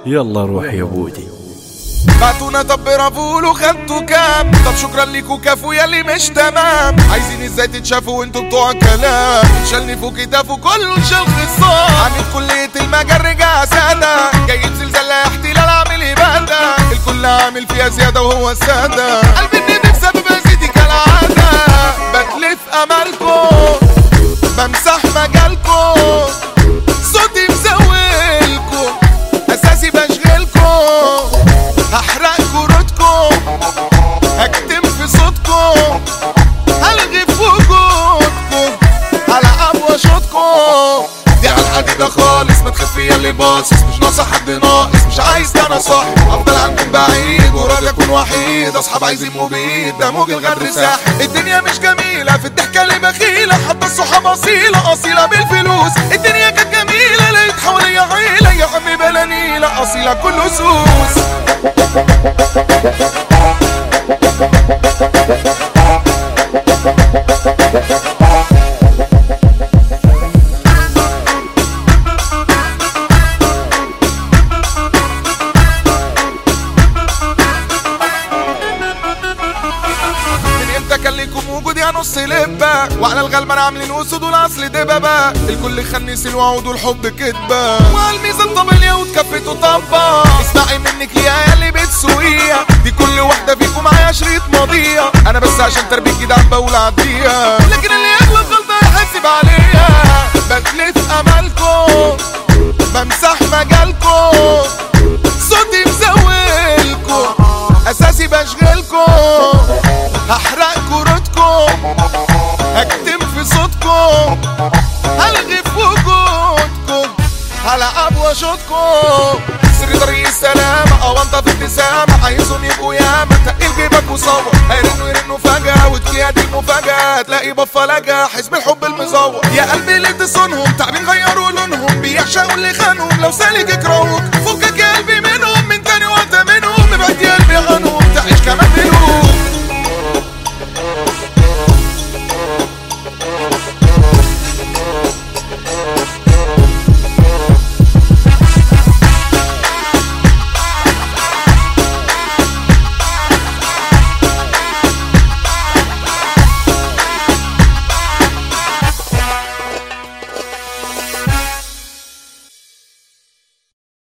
يلا روح يا بودي بعتونا طب برافولو خدتوا كام طب شكرا ليكوا كافو ياللي مش تمام عايزين ازاي تتشافوا وانتوا بتوع كلام شالني فوق كتافه كله شال خصام عامل كلية المجال رجع سادة جاي زلزال لا احتلال عامل ابادة الكل عامل فيها زيادة وهو السادة قلبي اني نفسي ابقى زيدي كالعادة بتلف امالكم بمسح مجالكم صوتي مزولكم اساسي بشغلكم هحرق كروتكم هكتم في صوتكم هلغي في وجودكم هلعب واشوطكم دي على الحديدة خالص ما تخفي اللي باصص مش ناقصة حد ناقص مش عايز ده انا صاحب افضل عنكم بعيد وراضي اكون وحيد اصحاب عايزين مبيد ده موج الغدر ساحب الدنيا مش جميلة في الضحكة اللي بخيلة حتى الصحاب اصيلة اصيلة بالفلوس الدنيا كانت جميلة لقيت حواليا عيلة يا عمي بلا نيلة اصيلة كله سوس من امتى كان ليكم وجود يا نص لبة وعلى الغلبان عاملين اسود والاصل دبابة الكل خنس الوعود والحب كدبة وعلى الميزان طب اليهود كفته طبة اسمعي منك يا اللي بتسوقيها دي كل واحدة فيكم معايا شريط ماضية انا بس عشان تربية جدعان بقول عديها لكن اللي يغلط غلطة يحاسب عليها بتلف امالكم بمسح مجالكم صوتي مزولكم اساسي بشغلكم هحرق كروتكم هكتم في صوتكم هلغي في وجودكم هلعب واشوطكم سر طريق السلامة او انت في ابتسامة عايزهم يبقوا ياما تقل جيبك وصور هيرنوا يرنوا فجأة وتقول يا دي المفاجأة تلاقي بفلجة حزب الحب المزور يا قلبي اللي تصونهم تعبين غيروا لونهم بيعشقوا اللي خانهم لو سالك يكرهوك فكك يا قلبي منهم من تاني وقت منهم ابعد يا قلبي عنهم